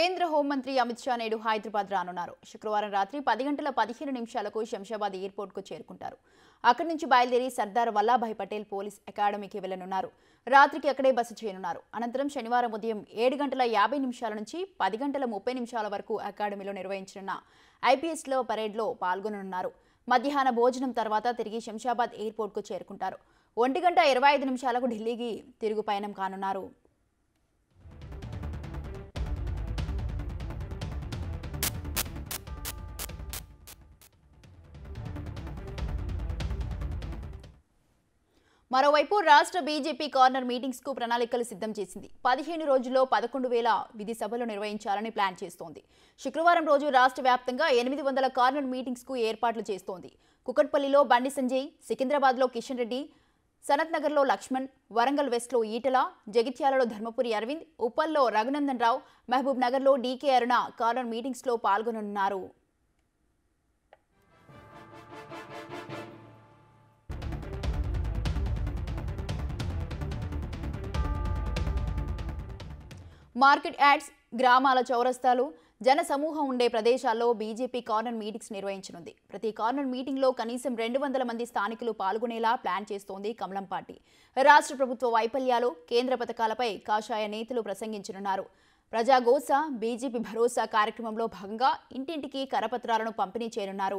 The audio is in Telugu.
కేంద్ర హోంమంత్రి అమిత్ షా నేడు హైదరాబాద్ రానున్నారు శుక్రవారం రాత్రి పది గంటల పదిహేను నిమిషాలకు శంషాబాద్ ఎయిర్పోర్ట్కు చేరుకుంటారు అక్కడి నుంచి బయలుదేరి సర్దార్ వల్లాభాయ్ పటేల్ పోలీస్ అకాడమీకి వెళ్లనున్నారు రాత్రికి అక్కడే బస చేయనున్నారు అనంతరం శనివారం ఉదయం ఏడు గంటల యాభై నిమిషాల నుంచి పది గంటల ముప్పై నిమిషాల వరకు అకాడమీలో నిర్వహించనున్న ఐపీఎస్లో పరేడ్లో పాల్గొననున్నారు మధ్యాహ్న భోజనం తర్వాత తిరిగి శంషాబాద్ ఎయిర్పోర్ట్కు చేరుకుంటారు ఒంటి గంట ఇరవై ఐదు నిమిషాలకు ఢిల్లీకి తిరుగు పయనం కానున్నారు మరోవైపు రాష్ట్ర బీజేపీ కార్నర్ మీటింగ్స్ కు ప్రణాళికలు సిద్ధం చేసింది పదిహేను రోజుల్లో పదకొండు వేల విధి సభలు నిర్వహించాలని ప్లాన్ చేస్తోంది శుక్రవారం రోజు రాష్ట్ర వ్యాప్తంగా ఎనిమిది వందల కార్నర్ మీటింగ్స్ కు ఏర్పాట్లు చేస్తోంది కుకట్పల్లిలో బండి సంజయ్ సికింద్రాబాద్లో కిషన్ రెడ్డి సనత్ నగర్లో లక్ష్మణ్ వరంగల్ వెస్ట్లో ఈటల జగిత్యాలలో ధర్మపురి అరవింద్ ఉప్పల్లో రఘునందన్ రావు మహబూబ్ నగర్లో డీకే అరుణ కార్నర్ మీటింగ్స్లో పాల్గొననున్నారు మార్కెట్ యాడ్స్ గ్రామాల చౌరస్తాలు జన సమూహం ఉండే ప్రదేశాల్లో బీజేపీ కార్నర్ మీటింగ్స్ నిర్వహించనుంది ప్రతి కార్నర్ మీటింగ్లో కనీసం రెండు వందల మంది స్థానికులు పాల్గొనేలా ప్లాన్ చేస్తోంది కమలం పార్టీ రాష్ట్ర ప్రభుత్వ వైఫల్యాలు కేంద్ర పథకాలపై కాషాయ నేతలు ప్రసంగించనున్నారు ప్రజాగోస బీజేపీ భరోసా కార్యక్రమంలో భాగంగా ఇంటింటికి కరపత్రాలను పంపిణీ చేయనున్నారు